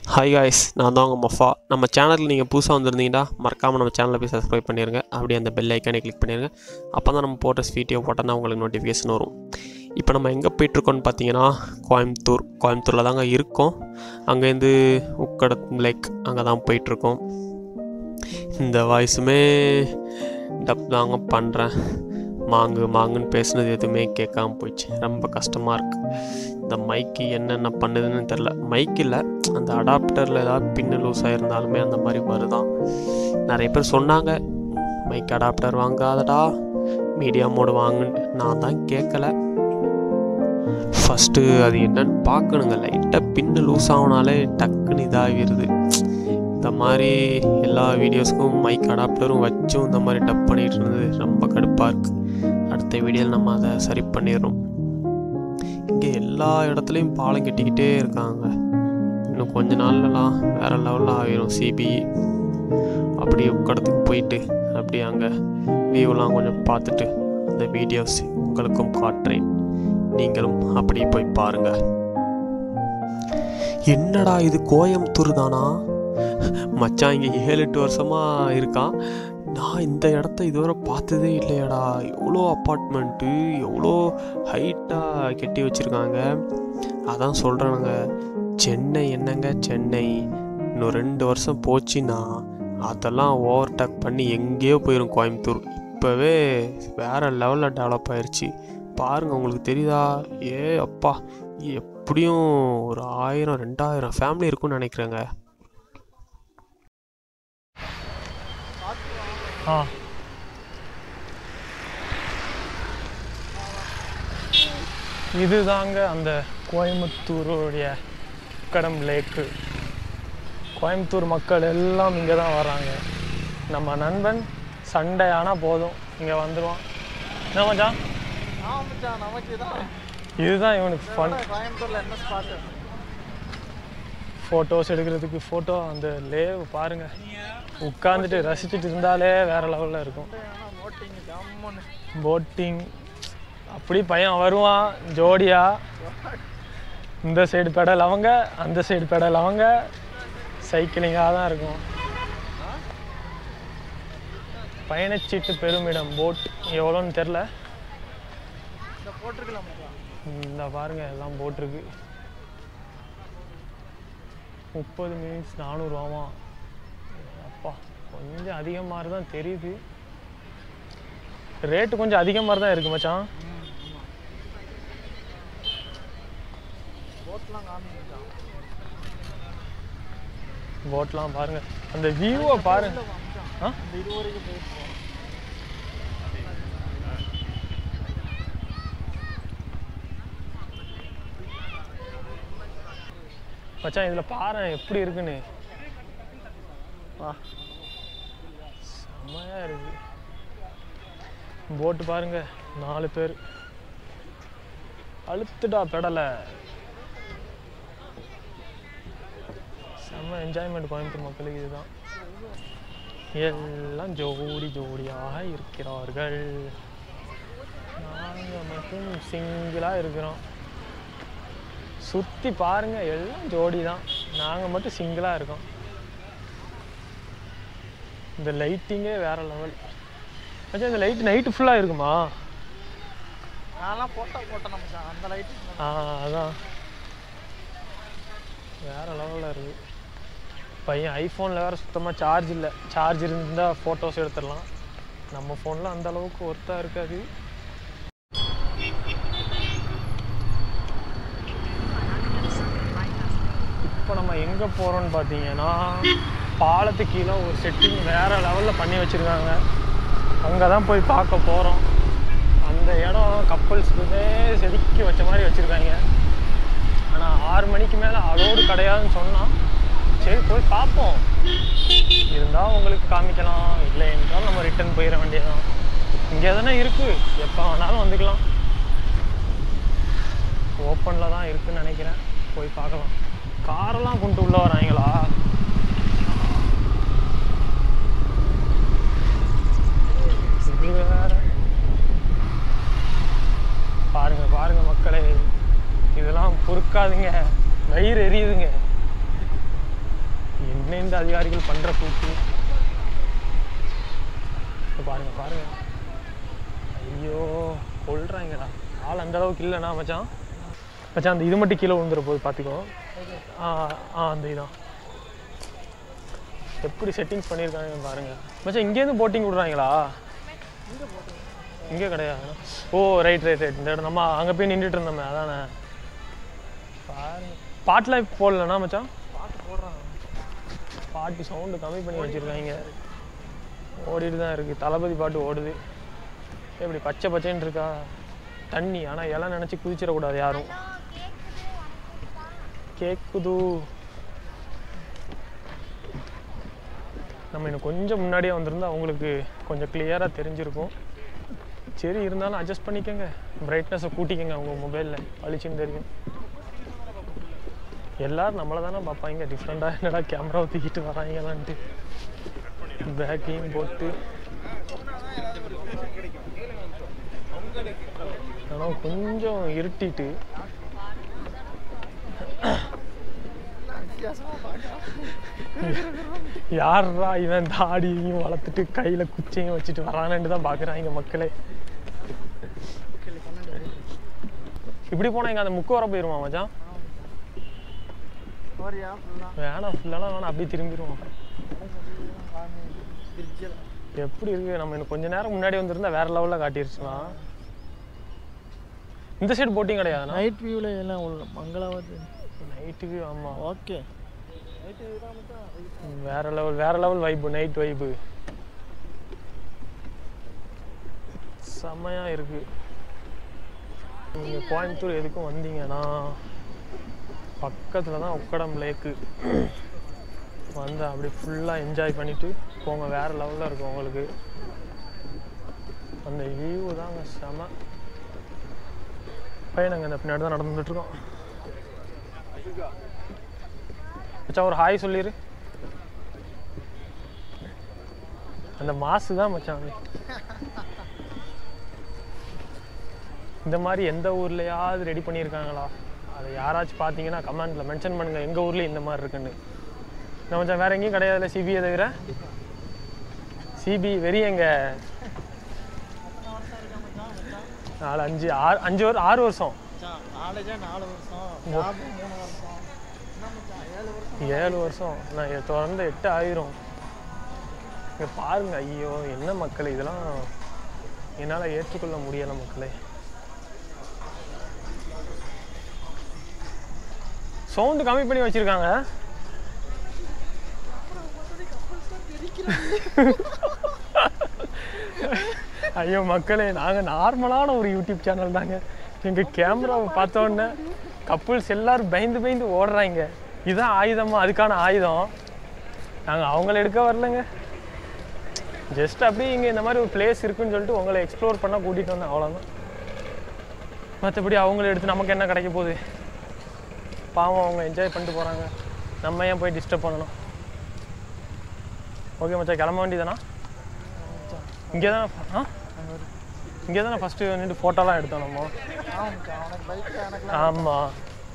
Hi guys நான் தான் உங்கள் மஃபா நம்ம சேனலில் நீங்கள் புதுசாக வந்திருந்தீங்கன்னா மறக்காமல் நம்ம சேனலை போய் சப்ஸ்கிரைப் பண்ணிடுங்க அப்படியே அந்த பெல் ஐக்கானே கிளிக் பண்ணிடுங்க அப்போ தான் நம்ம போட்ட வீடியோ போட்டால் தான் உங்களுக்கு நோட்டிஃபிகேஷன் வரும் இப்போ நம்ம எங்கே போயிட்டுருக்கோம்னு பார்த்தீங்கன்னா கோயம்புத்தூர் கோயம்புத்தூரில் தாங்க இருக்கோம் அங்கேருந்து உக்கட லைக் அங்கே தான் போயிட்டுருக்கோம் இந்த வாய்ஸுமே டப் தாங்க பண்ணுறேன் மாங்கு மாங்குன்னு பேசுனது எதுவுமே கேட்காம போயிடுச்சு ரொம்ப கஷ்டமாக இருக்குது இந்த மைக்கு என்னென்ன பண்ணுதுன்னு தெரில மைக் இல்லை அந்த அடாப்டரில் ஏதாவது பின்னு லூஸ் ஆகிருந்தாலுமே அந்த மாதிரி வருதான் நிறைய பேர் சொன்னாங்க மைக் அடாப்டர் வாங்காதடா மீடியா மோடு வாங்குன்னு நான் தான் கேட்கல ஃபஸ்ட்டு அது என்னன்னு பார்க்கணுங்க லைட்டாக பின்னு லூஸ் ஆகுனாலே டக்குன்னு இதாகிடுது இந்த மாதிரி எல்லா வீடியோஸ்க்கும் மைக் அடாப்டரும் வச்சும் இந்த மாதிரி டப் பண்ணிகிட்டு இருந்தது ரொம்ப கடுப்பாக இருக்குது அடுத்த வீடியோவில் நம்ம அதை சரி பண்ணிடுறோம் இங்கே எல்லா இடத்துலையும் பாலம் கட்டிக்கிட்டே இருக்காங்க இன்னும் கொஞ்ச நாள்லலாம் வேறு லெவலில் ஆகிரும் சிபி அப்படி உக்கடத்துக்கு போயிட்டு அப்படி அங்கே வியூலாம் கொஞ்சம் பார்த்துட்டு அந்த வீடியோஸ் உங்களுக்கும் காட்டுறேன் நீங்களும் அப்படி போய் பாருங்க என்னடா இது கோயம்புத்தூர் தானா மச்சான் இங்கே ஏழு எட்டு வருஷமாக இருக்கான் நான் இந்த இடத்த இதுவரை பார்த்ததே இல்லையாடா எவ்வளோ அப்பார்ட்மெண்ட்டு எவ்வளோ ஹைட்டாக கட்டி வச்சுருக்காங்க அதான் சொல்கிறேனுங்க சென்னை என்னங்க சென்னை இன்னும் ரெண்டு வருஷம் போச்சுன்னா அதெல்லாம் ஓவர்டேக் பண்ணி எங்கேயோ போயிடும் கோயம்புத்தூர் இப்போவே வேறு லெவலில் டெவலப் ஆயிடுச்சு பாருங்கள் உங்களுக்கு தெரியுதா ஏ அப்பா எப்படியும் ஒரு ஆயிரம் ரெண்டாயிரம் ஃபேமிலி இருக்கும்னு நினைக்கிறேங்க ஆ இதுதாங்க அந்த கோயம்புத்தூருடைய உக்கடம் லேக்கு கோயம்புத்தூர் மக்கள் எல்லாம் இங்கே தான் வராங்க நம்ம நண்பன் சண்டே ஆனால் போதும் இங்கே வந்துடுவான் என்ன மச்சான் ஆமாச்சான் நமக்கு தான் இதுதான் இவனுக்கு ஃபன் கோயம்புத்தூர்ல என்ன ஸ்பாட்டு ஃபோட்டோஸ் எடுக்கிறதுக்கு ஃபோட்டோ அந்த லேவ் பாருங்க உட்காந்துட்டு ரசிச்சுட்டு இருந்தாலே வேற லெவலில் இருக்கும் ஓட்டிங் ஜம்முன்னு போட்டிங் அப்படி பையன் வருவான் ஜோடியா இந்த சைடு பெடல் அவங்க அந்த சைடு பெடல் அவங்க சைக்கிளிங்காக தான் இருக்கும் பயணச்சீட்டு பெருமிடம் போட் எவ்வளோன்னு தெரில இந்த போட்டிருக்கலாம் மச்சான் இந்த பாருங்க எல்லாம் போட்டிருக்கு முப்பது மினிட்ஸ் நானூறுவாமா அப்பா கொஞ்சம் அதிகம் மாதிரி தான் தெரியுது ரேட்டு கொஞ்சம் அதிகம் மாதிரி தான் இருக்கு மச்சான் போட்லாம் காமி மச்சான் போட்லாம் பாருங்க அந்த வியூவை பாருங்க மச்சான் ஆ இந்த இது வரைக்கும் போயிருக்கோம் மச்சான் இதில் பாரு எப்படி இருக்குன்னு வா செம்மையா இருக்கு போட்டு பாருங்க நாலு பேர் அழுத்துடா பெடலை செம்ம என்ஜாய்மெண்ட் கோயம்புத்தூர் மக்களுக்கு இதுதான் எல்லாம் ஜோடி ஜோடியாக இருக்கிறார்கள் நாங்கள் மட்டும் சிங்கிளாக இருக்கிறோம் சுற்றி பாருங்க எல்லாம் ஜோடி தான் நாங்கள் மட்டும் சிங்கிளாக இருக்கோம் இந்த லைட்டிங்கே வேற லெவல் மச்சான் இந்த லைட் நைட்டு ஃபுல்லாக இருக்குமா நான்லாம் போட்டோ போட்டேன் மச்சான் அந்த லைட்டு ஆ அதான் வேற லெவலில் இருக்கு பையன் ஐஃபோனில் வேறு சுத்தமாக சார்ஜ் இல்லை சார்ஜ் இருந்தால் ஃபோட்டோஸ் எடுத்துடலாம் நம்ம ஃபோனில் அந்த அளவுக்கு ஒர்த்தாக இருக்காது இப்போ நம்ம எங்கே போகிறோம்னு பார்த்தீங்கன்னா பாலத்துக்கு கீழே ஒரு செட்டிங் வேறு லெவலில் பண்ணி வச்சுருக்காங்க அங்கே தான் போய் பார்க்க போகிறோம் அந்த இடம் கப்பல்ஸுக்குமே செதுக்கி வச்ச மாதிரி வச்சுருக்காங்க ஆனால் ஆறு மணிக்கு மேலே அதோடு கிடையாதுன்னு சொன்னால் சரி போய் பார்ப்போம் இருந்தால் உங்களுக்கு காமிக்கலாம் இல்லை என்றால் நம்ம ரிட்டர்ன் போயிட வேண்டியதுதான் இங்கே தானே இருக்குது எப்போ வேணாலும் வந்துக்கலாம் ஓப்பனில் தான் இருக்குன்னு நினைக்கிறேன் போய் பார்க்கலாம் காரெல்லாம் கொண்டு உள்ள வராங்களா இது வேற பாருங்க பாருங்க மக்களே இதெல்லாம் பொறுக்காதுங்க வயிறு எரியுதுங்க உயர்ந்த அதிகாரிகள் பண்ணுற கூத்து இங்க பாருங்க பாருங்க ஐயோ கொள்றாங்கடா ஆள் அந்த அளவுக்கு இல்லைண்ணா மச்சான் மச்சான் அந்த இது மட்டும் கீழே விழுந்துற போது பார்த்துக்கோ ஆ ஆ அந்த இதான் எப்படி செட்டிங்ஸ் பண்ணியிருக்காங்க பாருங்க மச்சான் இங்கேருந்து போட்டிங் விடுறாங்களா இங்கே கிடையாது ஓ ரைட் ரைட் ரைட் இந்த இடம் நம்ம அங்கே போய் நின்றுட்டு இருந்தோமே அதானே பாருங்க பாட்டில் இப்போ போடலண்ணா மச்சான் பாட்டு போடுறான் பாட்டு சவுண்டு கம்மி பண்ணி வச்சுருக்காங்க ஓடிட்டு தான் இருக்குது தளபதி பாட்டு ஓடுது எப்படி பச்சை பச்சைன்னு இருக்கா தண்ணி ஆனால் இலை நினச்சி குதிச்சிடக்கூடாது யாரும் கேக்குது நம்ம இன்னும் கொஞ்சம் முன்னாடியே வந்திருந்தா அவங்களுக்கு கொஞ்சம் கிளியராக தெரிஞ்சிருக்கும் சரி இருந்தாலும் அட்ஜஸ்ட் பண்ணிக்கோங்க பிரைட்னஸை கூட்டிக்கங்க உங்கள் மொபைலில் அழிச்சுன்னு தெரியும் எல்லாரும் நம்மளை தானே பார்ப்பாங்க டிஃப்ரெண்ட்டாக என்னடா கேமராவை தூக்கிட்டு வராங்களான்ட்டு பேக்கையும் போட்டு ஆனால் கொஞ்சம் இருட்டிட்டு யார்ரா இவன் தாடியையும் வளர்த்துட்டு கையில் குச்சியையும் வச்சுட்டு வரானேன்னு தான் பார்க்குறாங்க மக்களே இப்படி போனால் எங்க அந்த முக்கு வர போயிருமா மச்சான் போறியா ஃபுல்லாக வேணாம் ஃபுல்லாலாம் வேணாம் அப்படியே திரும்பிடுவோம் பிரிட்ஜில் எப்படி இருக்கு நம்ம இன்னும் கொஞ்ச நேரம் முன்னாடி வந்திருந்தா வேற லெவலில் காட்டிருச்சுனா இந்த சைடு போட்டிங் கிடையாதுண்ணா நைட் வியூவில் எல்லாம் உள்ள மங்களாவது நைட்டுக்கு ஆமாம் ஓகே நைட் வியூ தான் மட்டும் வேற லெவல் வேற லெவல் வைப்பு நைட் வைப்பு செம்மையாக இருக்கு நீங்கள் கோயம்புத்தூர் எதுக்கும் வந்தீங்கன்னா பக்கத்தில் தான் உக்கடம் லேக்கு வந்து அப்படியே ஃபுல்லாக என்ஜாய் பண்ணிட்டு போங்க வேற லெவலில் இருக்கும் உங்களுக்கு அந்த வியூ தாங்க செம பையன் நாங்கள் இந்த பின்னாடி தான் நடந்துட்டு இருக்கோம் மச்சான் ஒரு ஹாய் சொல்லிடு அந்த மாசு தான் மச்சான் அது. இந்த மாதிரி எந்த ஊர்லயாவது ரெடி பண்ணியிருக்காங்களா அதை யாராச்சும் பார்த்தீங்கன்னா கமெண்ட்ல மென்ஷன் பண்ணுங்க எங்க ஊர்லயும் இந்த மாதிரி இருக்குன்னு நம்ம மச்சான் வேற எங்கேயும் கிடையாதுல்ல சிபிஐ தவிர சிபி வெறி எங்க நாலு அஞ்சு ஆறு அஞ்சு வருஷம் ஆறு வருஷம் நாலேஜே நாலு வருஷம் ஞாபகம் மூணு வருஷம் என்ன மச்சான் ஏழு வருஷம் ஏழு வருஷம் நான் இதை தொடர்ந்து எட்டு ஆயிரும் இங்கே பாருங்க ஐயோ என்ன மக்கள் இதெல்லாம் என்னால் ஏற்றுக்கொள்ள முடியலை மக்களே சவுண்டு கம்மி பண்ணி வச்சிருக்காங்க ஐயோ மக்களே நாங்கள் நார்மலான ஒரு யூடியூப் சேனல் தாங்க எங்கள் கேமராவை பார்த்த உடனே கப்புள்ஸ் எல்லாரும் பயந்து பயந்து ஓடுறாங்க இதுதான் ஆயுதமா அதுக்கான ஆயுதம் நாங்கள் அவங்கள எடுக்க வரலங்க ஜஸ்ட் அப்படியே இங்கே இந்த மாதிரி ஒரு பிளேஸ் இருக்குன்னு சொல்லிட்டு உங்களை எக்ஸ்ப்ளோர் பண்ண கூட்டிகிட்டு வந்தேன் அவ்வளோதான் மற்றபடி அவங்கள எடுத்து நமக்கு என்ன கிடைக்க போகுது பாவம் அவங்க என்ஜாய் பண்ணிட்டு போகிறாங்க நம்ம ஏன் போய் டிஸ்டர்ப் பண்ணணும் ஓகே மச்சான் கிளம்ப வேண்டியதானா இங்கே தானே ஆ இங்கே தானே ஃபஸ்ட்டு வந்துட்டு ஃபோட்டோலாம் எடுத்தோம் நம்ம ஆமாம் மச்சான் உனக்கு பைக் எனக்கு ஆமாம்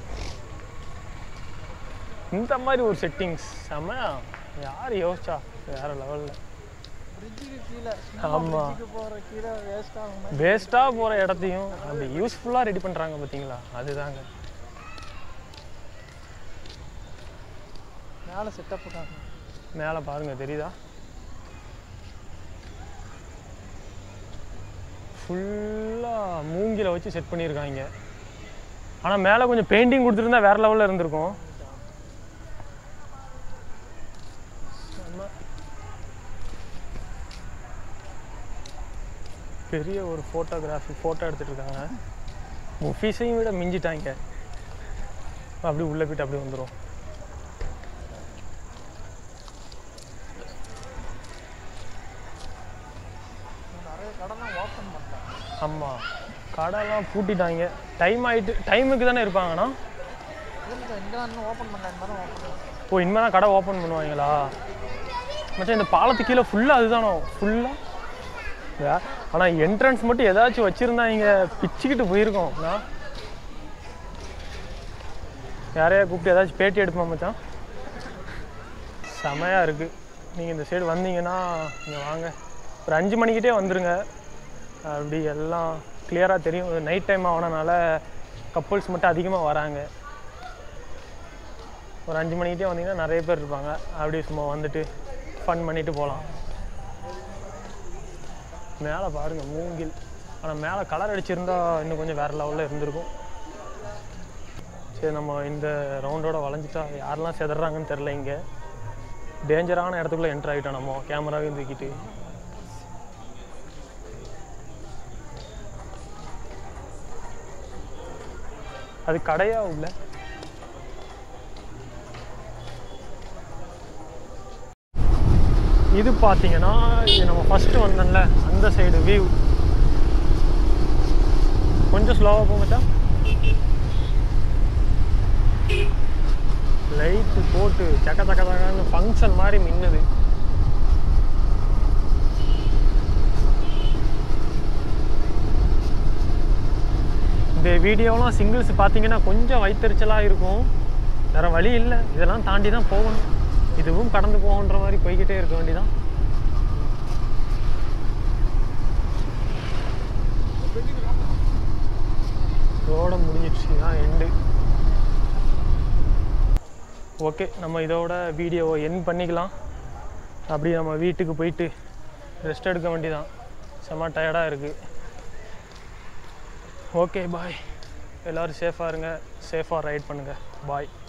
இந்த மாதிரி ஒரு செட்டிங்ஸ் செம்ம யார் யோசிச்சா வேற லெவலில் பிரிட்ஜுக்கு கீழே ஆமா. பிரிட்ஜுக்கு போகிற கீழே வேஸ்ட் ஆகும் வேஸ்ட்டாக போகிற இடத்தையும் அப்படி யூஸ்ஃபுல்லாக ரெடி பண்ணுறாங்க பார்த்தீங்களா அதுதாங்க மேலே செட்டப் பண்ணாங்க மேலே பாருங்க தெரியுதா ஃபுல்லாக மூங்கில வச்சு செட் பண்ணியிருக்காங்க ஆனால் மேலே கொஞ்சம் பெயிண்டிங் கொடுத்துருந்தா வேற லெவலில் இருந்திருக்கும் செம. பெரிய ஒரு ஃபோட்டோகிராஃபி ஃபோட்டோ எடுத்துட்டு இருக்காங்க முஃபீஸையும் விட மிஞ்சிட்டாங்க அப்படி உள்ளே போயிட்டு அப்படியே வந்துடும் நிறைய கடைலாம் ஓப்பன் பண்ணலாம் ஆமாம் கடைலாம் பூட்டிட்டாங்க டைம் ஆயிட்டு டைமுக்கு தானே இருப்பாங்கண்ணா இல்லை இங்கே தான் இன்னும் ஓப்பன் பண்ணல இந்த மாதிரி ஓப்பன் பண்ணலாம் ஓ இனிமேல் தான் கடை ஓப்பன் பண்ணுவாங்களா மச்சான் இந்த பாலத்து கீழே ஃபுல்லாக அதுதானோ ஃபுல்லாக ஆனால் என்ட்ரன்ஸ் மட்டும் ஏதாச்சும் வச்சுருந்தாங்க பிச்சுக்கிட்டு போயிருக்கோம் நான் யாரையா கூப்பிட்டு ஏதாச்சும் பேட்டி எடுப்போம் மச்சான் செமையாக இருக்குது நீங்கள் இந்த சைடு வந்தீங்கன்னா இங்கே வாங்க ஒரு அஞ்சு மணிக்கிட்டே வந்துருங்க அப்படி எல்லாம் கிளியராக தெரியும் நைட் டைம் ஆனனால கப்புள்ஸ் மட்டும் அதிகமாக வராங்க ஒரு அஞ்சு மணிக்கிட்டே வந்தீங்கன்னா நிறைய பேர் இருப்பாங்க அப்படியே சும்மா வந்துட்டு ஃபன் பண்ணிட்டு போகலாம் மேலே பாருங்க மூங்கில் ஆனால் மேலே கலர் அடிச்சிருந்தா இன்னும் கொஞ்சம் வேறு லெவலில் இருந்திருக்கும் சரி நம்ம இந்த ரவுண்டோட வளைஞ்சிட்டா யாரெல்லாம் செதறாங்கன்னு தெரில இங்கே டேஞ்சரான இடத்துக்குள்ளே என்ட்ரு ஆகிட்டோம் நம்ம கேமராவையும் தூக்கிட்டு அது கடையா உள்ள இது பார்த்தீங்கன்னா இது நம்ம ஃபஸ்ட்டு வந்தோம்ல அந்த சைடு வியூ கொஞ்சம் ஸ்லோவாக போங்கச்சா லைட்டு போட்டு சக்க சக்க சக்கன்னு ஃபங்க்ஷன் மாதிரி மின்னுது இந்த வீடியோலாம் சிங்கிள்ஸ் பார்த்தீங்கன்னா கொஞ்சம் வைத்தறிச்சலாக இருக்கும் வேற வழி இல்லை இதெல்லாம் தாண்டி தான் போகணும் இதுவும் கடந்து போகன்ற மாதிரி போய்கிட்டே இருக்க வேண்டியதான் இதோட முடிஞ்சிடுச்சு தான் எண்டு ஓகே நம்ம இதோட வீடியோவை என் பண்ணிக்கலாம் அப்படி நம்ம வீட்டுக்கு போயிட்டு ரெஸ்ட் எடுக்க வேண்டியதான் செம்ம டயர்டாக இருக்குது ஓகே பாய் எல்லோரும் சேஃபாக இருங்க சேஃபாக ரைட் பண்ணுங்கள் பாய்